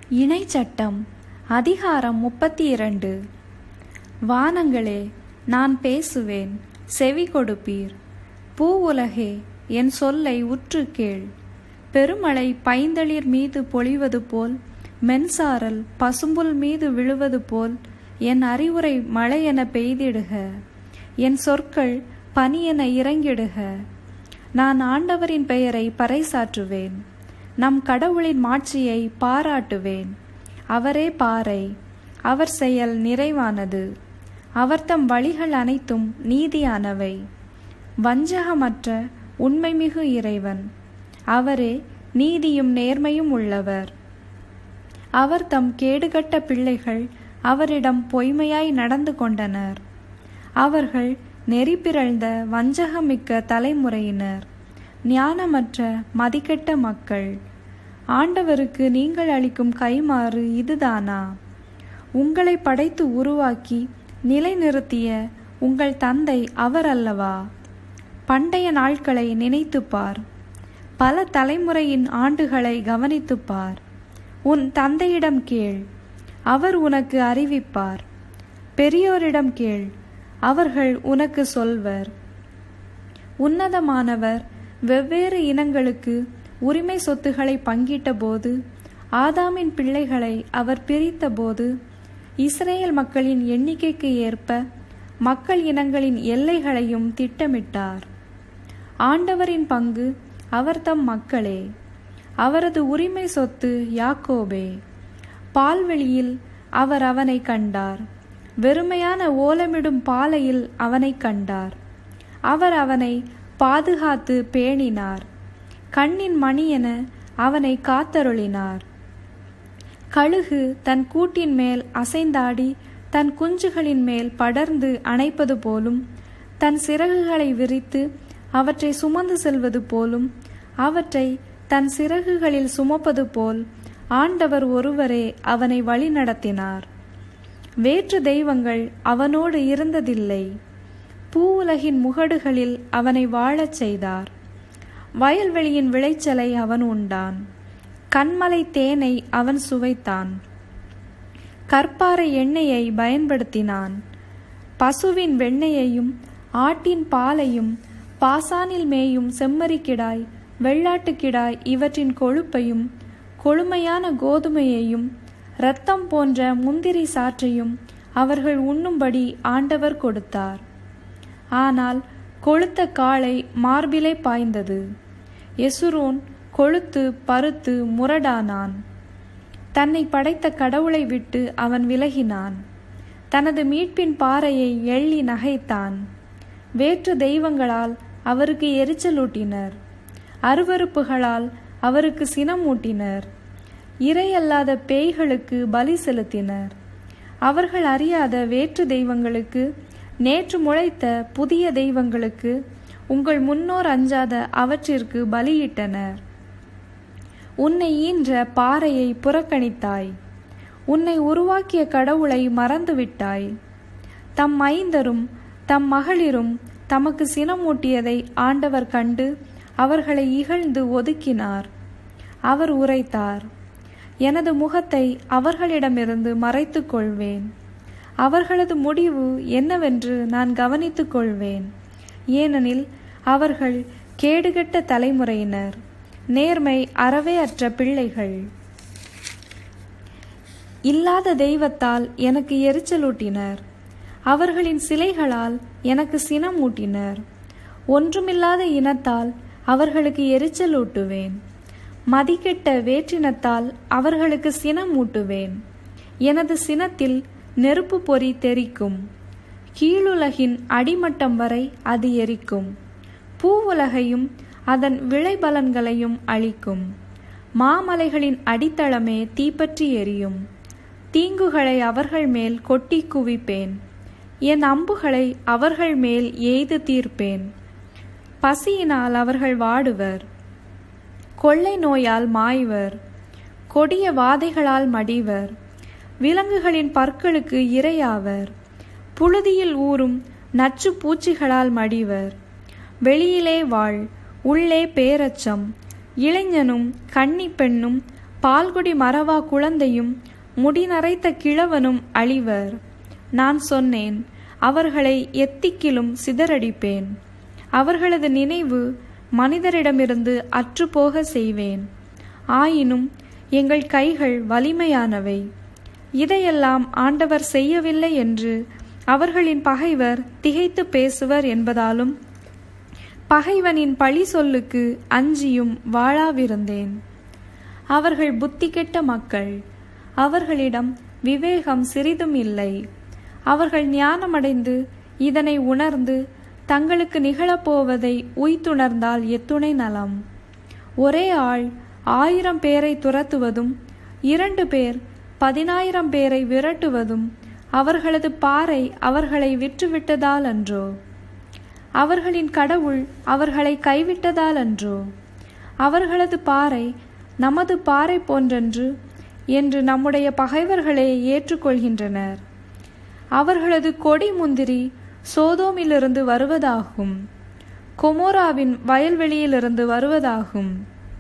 இணைச்சட்டம் அதிகாரம் முப்பத்தி இரண்டு வானங்களே நான் பேசுவேன் செவி கொடுப்பீர் பூவுலகே என் சொல்லை உற்று கேள் பெருமழை பைந்தளிர் மீது பொழிவது போல் மென்சாரல் பசும்புல் மீது விழுவது போல் என் அறிவுரை மழையென பெய்திடுக என் சொற்கள் பனியென இறங்கிடுக நான் ஆண்டவரின் பெயரை பறைசாற்றுவேன் நம் கடவுளின் மாட்சியை பாராட்டுவேன் அவரே பாறை அவர் செயல் நிறைவானது அவர் தம் வழிகள் அனைத்தும் நீதியானவை வஞ்சகமற்ற உண்மைமிகு இறைவன் அவரே நீதியும் நேர்மையும் உள்ளவர் அவர் தம் கேடுகட்ட பிள்ளைகள் அவரிடம் பொய்மையாய் நடந்து கொண்டனர் அவர்கள் நெறி பிறழ்ந்த வஞ்சகமிக்க தலைமுறையினர் ஞானமற்ற மதிக்கெட்ட மக்கள் ஆண்டவருக்கு நீங்கள் அளிக்கும் கைமாறு இதுதானா உங்களை படைத்து உருவாக்கி நிலைநிறுத்திய உங்கள் தந்தை அவர் அல்லவா பண்டைய நாட்களை நினைத்துப் பார் பல தலைமுறையின் ஆண்டுகளை கவனித்துப் பார் உன் தந்தையிடம் கேள் அவர் உனக்கு அறிவிப்பார் பெரியோரிடம் கேள் அவர்கள் உனக்கு சொல்வர் உன்னதமானவர் வெவ்வேறு இனங்களுக்கு உரிமை சொத்துக்களை பங்கிட்ட போது ஆதாமின் பிள்ளைகளை அவர் பிரித்தபோது இஸ்ரேல் மக்களின் எண்ணிக்கைக்கு ஏற்ப மக்கள் இனங்களின் எல்லைகளையும் திட்டமிட்டார் ஆண்டவரின் பங்கு அவர் தம் மக்களே அவரது உரிமை சொத்து யாக்கோபே பால்வெளியில் அவர் அவனை கண்டார் வெறுமையான ஓலமிடும் பாலையில் அவனை கண்டார் அவர் அவனை பாதுகாத்து பேணினார் கண்ணின் மணி என அவனை காத்தருளினார் கழுகு தன் கூட்டின் மேல் அசைந்தாடி தன் குஞ்சுகளின் மேல் படர்ந்து அணைப்பது போலும் தன் சிறகுகளை விரித்து அவற்றை சுமந்து செல்வது போலும் அவற்றை தன் சிறகுகளில் சுமப்பது போல் ஆண்டவர் ஒருவரே அவனை வழிநடத்தினார் வேற்று தெய்வங்கள் அவனோடு இருந்ததில்லை பூவுலகின் முகடுகளில் அவனை வாழச் செய்தார் வயல்வெளியின் விளைச்சலை அவன் உண்டான் கண்மலை தேனை அவன் சுவைத்தான் கற்பாறை எண்ணெயை பயன்படுத்தினான் பசுவின் வெண்ணெயையும் ஆட்டின் பாலையும் பாசானில் மேயும் செம்மறிக்கிடாய் வெள்ளாட்டுக்கிடாய் இவற்றின் கொழுப்பையும் கொழுமையான கோதுமையையும் இரத்தம் போன்ற முந்திரி சாற்றையும் அவர்கள் உண்ணும்படி ஆண்டவர் கொடுத்தார் ஆனால் கொழுத்த காளை மார்பிலே பாய்ந்தது எசுரோன் கொழுத்து பருத்து முரடானான் தன்னை படைத்த கடவுளை விட்டு அவன் விலகினான் தனது மீட்பின் பாறையை எள்ளி நகைத்தான் வேற்று தெய்வங்களால் அவருக்கு எரிச்சலூட்டினர் அருவறுப்புகளால் அவருக்கு சினமூட்டினர் இறையல்லாத பேய்களுக்கு பலி செலுத்தினர் அவர்கள் அறியாத வேற்று தெய்வங்களுக்கு நேற்று முளைத்த புதிய தெய்வங்களுக்கு உங்கள் முன்னோர் அஞ்சாத அவற்றிற்கு பலியிட்டனர் உன்னை ஈன்ற பாறையை புறக்கணித்தாய் உன்னை உருவாக்கிய கடவுளை மறந்துவிட்டாய் தம் மைந்தரும் தம் மகளிரும் தமக்கு சினமூட்டியதை ஆண்டவர் கண்டு அவர்களை இகழ்ந்து ஒதுக்கினார் அவர் உரைத்தார் எனது முகத்தை அவர்களிடமிருந்து மறைத்துக் கொள்வேன் அவர்களது முடிவு என்னவென்று நான் கவனித்துக் கொள்வேன் ஏனெனில் அவர்கள் கேடுகெட்ட தலைமுறையினர் நேர்மை அறவே அற்ற பிள்ளைகள் இல்லாத தெய்வத்தால் எனக்கு எரிச்சலூட்டினர் அவர்களின் சிலைகளால் எனக்கு சினம் ஊட்டினர் ஒன்றுமில்லாத இனத்தால் அவர்களுக்கு எரிச்சலூட்டுவேன் மதிக்கெட்ட வேற்றினத்தால் அவர்களுக்கு சினம் ஊட்டுவேன் எனது சினத்தில் நெருப்பு பொறி தெரிக்கும் கீழுலகின் அடிமட்டம் வரை அது எரிக்கும் பூவுலகையும் அதன் விளைபலன்களையும் அழிக்கும் மாமலைகளின் அடித்தளமே தீப்பற்றி எரியும் தீங்குகளை அவர்கள் மேல் கொட்டி குவிப்பேன் என் அம்புகளை அவர்கள் மேல் எய்து தீர்ப்பேன் பசியினால் அவர்கள் வாடுவர் கொள்ளை நோயால் மாய்வர் கொடிய வாதைகளால் மடிவர் விலங்குகளின் பற்களுக்கு இரையாவர் புழுதியில் ஊறும் நச்சு பூச்சிகளால் மடிவர் வெளியிலே வாழ் உள்ளே பேரச்சம் இளைஞனும் கன்னி பெண்ணும் பால்குடி மறவா குழந்தையும் முடி நரைத்த கிழவனும் அழிவர் நான் சொன்னேன் அவர்களை எத்திக்கிலும் சிதறடிப்பேன் அவர்களது நினைவு மனிதரிடமிருந்து அற்றுப்போக செய்வேன் ஆயினும் எங்கள் கைகள் வலிமையானவை இதையெல்லாம் ஆண்டவர் செய்யவில்லை என்று அவர்களின் பகைவர் திகைத்து பேசுவர் என்பதாலும் பகைவனின் பழி சொல்லுக்கு அஞ்சியும் வாழாவிருந்தேன் அவர்கள் புத்தி கெட்ட மக்கள் அவர்களிடம் விவேகம் சிறிதும் இல்லை அவர்கள் ஞானமடைந்து இதனை உணர்ந்து தங்களுக்கு நிகழப்போவதை உய்த்துணர்ந்தால் எத்துணை நலம் ஒரே ஆள் ஆயிரம் பேரை துரத்துவதும் இரண்டு பேர் பதினாயிரம் பேரை விரட்டுவதும் அவர்களது பாறை அவர்களை விற்றுவிட்டதால் அன்றோ அவர்களின் கடவுள் அவர்களை கைவிட்டதால் அன்றோ அவர்களது பாறை நமது பாறை போன்றன்று என்று நம்முடைய பகைவர்களே ஏற்றுக்கொள்கின்றனர் அவர்களது கொடி முந்திரி சோதோமிலிருந்து வருவதாகும் கொமோராவின் வயல்வெளியிலிருந்து வருவதாகும்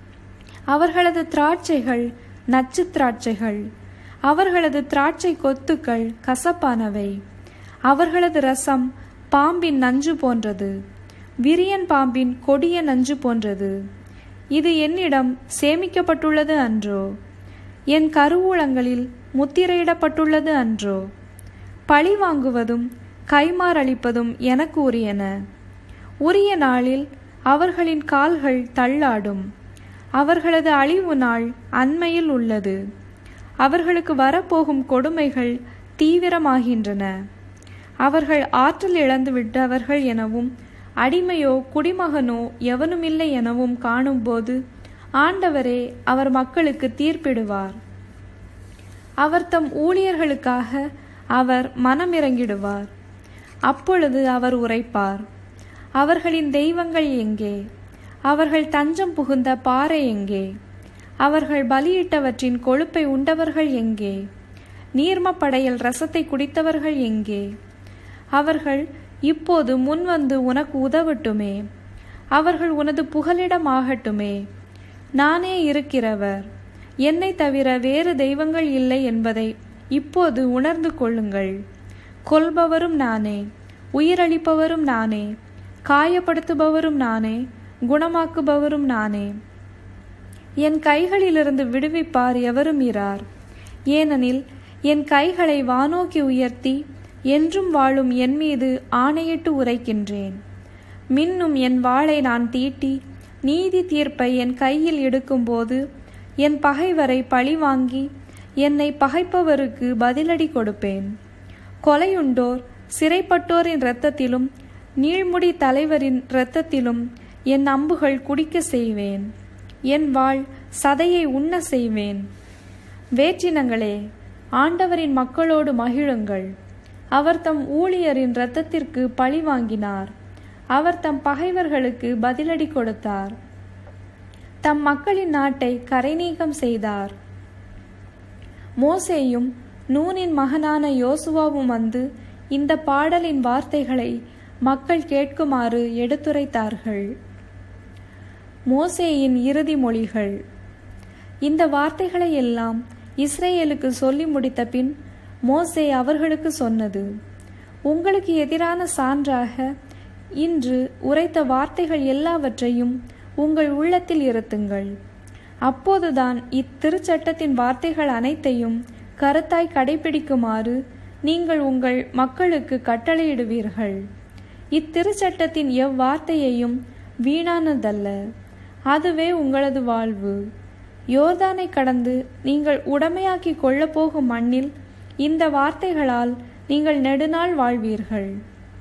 அவர்களது திராட்சைகள் நச்சு திராட்சைகள் அவர்களது திராட்சை கொத்துக்கள் கசப்பானவை அவர்களது ரசம் பாம்பின் நஞ்சு போன்றது விரியன் பாம்பின் கொடிய நஞ்சு போன்றது இது என்னிடம் சேமிக்கப்பட்டுள்ளது அன்றோ என் கருவூலங்களில் முத்திரையிடப்பட்டுள்ளது அன்றோ பழி வாங்குவதும் கைமாறளிப்பதும் எனக்கு உரியன உரிய நாளில் அவர்களின் கால்கள் தள்ளாடும் அவர்களது அழிவு நாள் அண்மையில் உள்ளது அவர்களுக்கு வரப்போகும் கொடுமைகள் தீவிரமாகின்றன அவர்கள் ஆற்றல் இழந்து விட்டவர்கள் எனவும் அடிமையோ குடிமகனோ எவனுமில்லை எனவும் காணும்போது ஆண்டவரே அவர் மக்களுக்கு தீர்ப்பிடுவார் அவர் தம் ஊழியர்களுக்காக அவர் மனமிறங்கிடுவார் அப்பொழுது அவர் உரைப்பார் அவர்களின் தெய்வங்கள் எங்கே அவர்கள் தஞ்சம் புகுந்த பாறை எங்கே அவர்கள் பலியிட்டவற்றின் கொழுப்பை உண்டவர்கள் எங்கே நீர்மப்படையில் ரசத்தை குடித்தவர்கள் எங்கே அவர்கள் இப்போது முன்வந்து உனக்கு உதவட்டுமே அவர்கள் உனது புகலிடமாகட்டுமே நானே இருக்கிறவர் என்னை தவிர வேறு தெய்வங்கள் இல்லை என்பதை இப்போது உணர்ந்து கொள்ளுங்கள் கொல்பவரும் நானே உயிரளிப்பவரும் நானே காயப்படுத்துபவரும் நானே குணமாக்குபவரும் நானே என் கைகளிலிருந்து விடுவிப்பார் எவரும் இரார் ஏனெனில் என் கைகளை வானோக்கி உயர்த்தி என்றும் வாழும் என் மீது ஆணையிட்டு உரைக்கின்றேன் மின்னும் என் வாளை நான் தீட்டி நீதி தீர்ப்பை என் கையில் எடுக்கும்போது என் பகைவரை பழிவாங்கி என்னை பகைப்பவருக்கு பதிலடி கொடுப்பேன் கொலையுண்டோர் சிறைப்பட்டோரின் இரத்தத்திலும் நீழ்முடி தலைவரின் இரத்தத்திலும் என் அம்புகள் குடிக்க செய்வேன் என் வாழ் சதையை உண்ண செய்வேன் வேற்றினங்களே ஆண்டவரின் மக்களோடு மகிழுங்கள் அவர் தம் ஊழியரின் இரத்தத்திற்கு பழி வாங்கினார் அவர் தம் பகைவர்களுக்கு பதிலடி கொடுத்தார் தம் மக்களின் நாட்டை கரைநீக்கம் செய்தார் மோசேயும் நூனின் மகனான யோசுவாவும் வந்து இந்த பாடலின் வார்த்தைகளை மக்கள் கேட்குமாறு எடுத்துரைத்தார்கள் மோசேயின் இறுதி மொழிகள் இந்த வார்த்தைகளை எல்லாம் இஸ்ரேலுக்கு சொல்லி முடித்த பின் மோசே அவர்களுக்கு சொன்னது உங்களுக்கு எதிரான சான்றாக இன்று உரைத்த வார்த்தைகள் எல்லாவற்றையும் உங்கள் உள்ளத்தில் இருத்துங்கள் அப்போதுதான் இத்திருச்சட்டத்தின் வார்த்தைகள் அனைத்தையும் கருத்தாய் கடைபிடிக்குமாறு நீங்கள் உங்கள் மக்களுக்கு கட்டளையிடுவீர்கள் இத்திருச்சட்டத்தின் எவ்வார்த்தையையும் வீணானதல்ல அதுவே உங்களது வாழ்வு யோர்தானை கடந்து நீங்கள் உடமையாக்கி கொள்ளப் போகும் மண்ணில் இந்த வார்த்தைகளால் நீங்கள் நெடுநாள் வாழ்வீர்கள்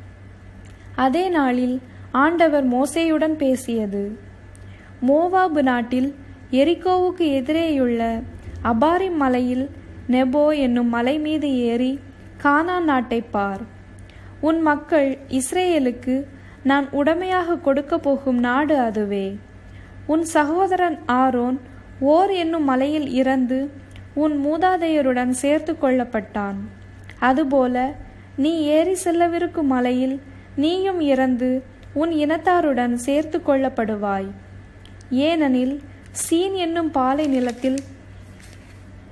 அதே நாளில் ஆண்டவர் மோசேயுடன் பேசியது மோவாபு நாட்டில் எரிகோவுக்கு எதிரேயுள்ள அபாரிம் மலையில் நெபோ என்னும் மலை மீது ஏறி கானான் நாட்டை பார் உன் மக்கள் இஸ்ரேலுக்கு நான் உடமையாக கொடுக்க போகும் நாடு அதுவே உன் சகோதரன் ஆரோன் ஓர் என்னும் மலையில் இறந்து உன் மூதாதையருடன் சேர்த்து கொள்ளப்பட்டான் அதுபோல நீ ஏறி செல்லவிருக்கும் மலையில் நீயும் இறந்து உன் இனத்தாருடன் சேர்த்து கொள்ளப்படுவாய் ஏனெனில் சீன் என்னும் பாலை நிலத்தில்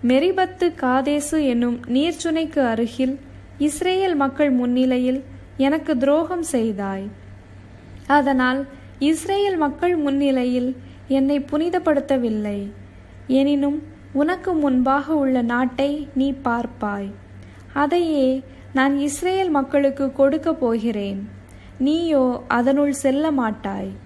மெரிபத்து காதேசு என்னும் நீர்ச்சுனைக்கு அருகில் இஸ்ரேல் மக்கள் முன்னிலையில் எனக்கு துரோகம் செய்தாய் அதனால் இஸ்ரேல் மக்கள் முன்னிலையில் என்னை புனிதப்படுத்தவில்லை எனினும் உனக்கு முன்பாக உள்ள நாட்டை நீ பார்ப்பாய் அதையே நான் இஸ்ரேல் மக்களுக்கு கொடுக்க போகிறேன் நீயோ அதனுள் செல்ல மாட்டாய்